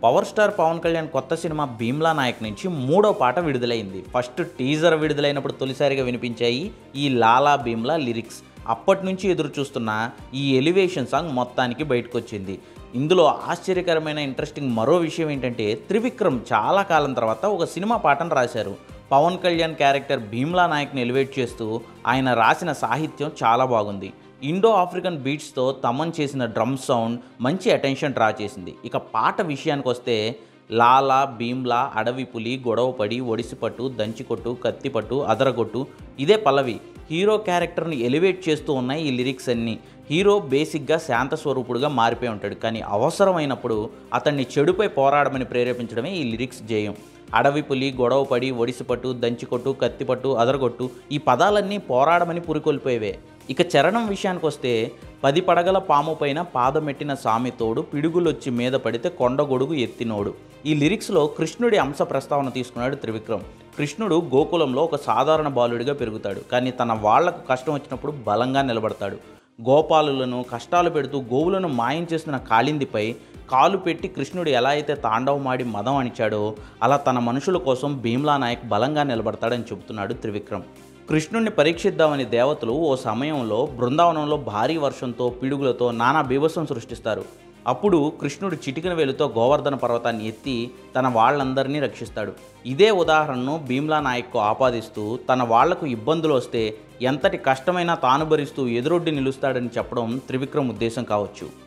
power star Pawan Kalyan కొత్త cinema Bheemla Naik నుంచి మూడో పాట విడుదలైంది ఫస్ట్ టీజర్ విడుదలైనప్పుడు తొలిసారిగా వినిపించాయి ఈ లాలా భీమ్లా లిరిక్స్ అప్పటి నుంచి ఎదురు చూస్తున్న ఈ ఎలివేషన్ సాంగ్ మొత్తానికి బయటకు వచ్చింది ఇందులో ఆశ్చర్యకరమైన ఇంట్రెస్టింగ్ మరో విషయం ఏంటంటే త్రివిక్రమ్ చాలా కాలం తర్వాత ఒక సినిమా పాటను రాశారు పవన్ కళ్యాణ్ క్యారెక్టర్ భీమ్లా నాయక్ని ఎలివేట్ చేస్తూ ఆయన రాసిన సాహిత్యం చాలా బాగుంది ఇండో ఆఫ్రికన్ బీట్స్తో తమన్ చేసిన డ్రమ్ సౌండ్ మంచి అటెన్షన్ డ్రా చేసింది ఇక పాట విషయానికి వస్తే లాలా భీమ్లా అడవి పులి గొడవపడి ఒడిసిపట్టు దంచికొట్టు కత్తిపట్టు అదరగొట్టు ఇదే పల్లవి హీరో క్యారెక్టర్ని ఎలివేట్ చేస్తూ ఉన్నాయి ఈ లిరిక్స్ అన్నీ హీరో బేసిక్గా శాంత స్వరూపుడుగా మారిపోయి ఉంటాడు కానీ అవసరమైనప్పుడు అతన్ని చెడుపై పోరాడమని ప్రేరేపించడమే ఈ లిరిక్స్ జేయం అడవి పులి గొడవపడి ఒడిసిపట్టు దంచికొట్టు కత్తిపట్టు అదరగొట్టు ఈ పదాలన్నీ పోరాడమని పురికొల్పోయేవే ఇక చరణం విషయానికి వస్తే పది పడగల పాము పైన పాదమెట్టిన సామితోడు పిడుగులొచ్చి మీద పడితే కొండగొడుగు ఎత్తినోడు ఈ లిరిక్స్లో కృష్ణుడి అంశ ప్రస్తావన తీసుకున్నాడు త్రివిక్రమ్ కృష్ణుడు గోకులంలో ఒక సాధారణ బాలుడిగా పెరుగుతాడు కానీ తన వాళ్లకు కష్టం వచ్చినప్పుడు బలంగా నిలబడతాడు గోపాలులను కష్టాలు పెడుతూ గోవులను మాయం చేస్తున్న కాళిందిపై కాలు పెట్టి కృష్ణుడు ఎలా అయితే తాండవమాడి మదం అణిచాడో అలా తన మనుషుల కోసం భీమ్లా నాయక్ బలంగా నిలబడతాడని చెబుతున్నాడు త్రివిక్రమ్ కృష్ణుణ్ణి పరీక్షిద్దామని దేవతలు ఓ సమయంలో బృందావనంలో భారీ వర్షంతో పిడుగులతో నానా బీభత్సం సృష్టిస్తారు అప్పుడు కృష్ణుడు చిటికిన వేలుతో గోవర్ధన పర్వతాన్ని ఎత్తి తన వాళ్ళందరినీ రక్షిస్తాడు ఇదే ఉదాహరణను భీమ్లా నాయక్కు ఆపాదిస్తూ తన వాళ్లకు ఇబ్బందులు వస్తే ఎంతటి కష్టమైనా తాను భరిస్తూ ఎదురొడ్డి నిలుస్తాడని చెప్పడం త్రివిక్రమ్ ఉద్దేశం కావచ్చు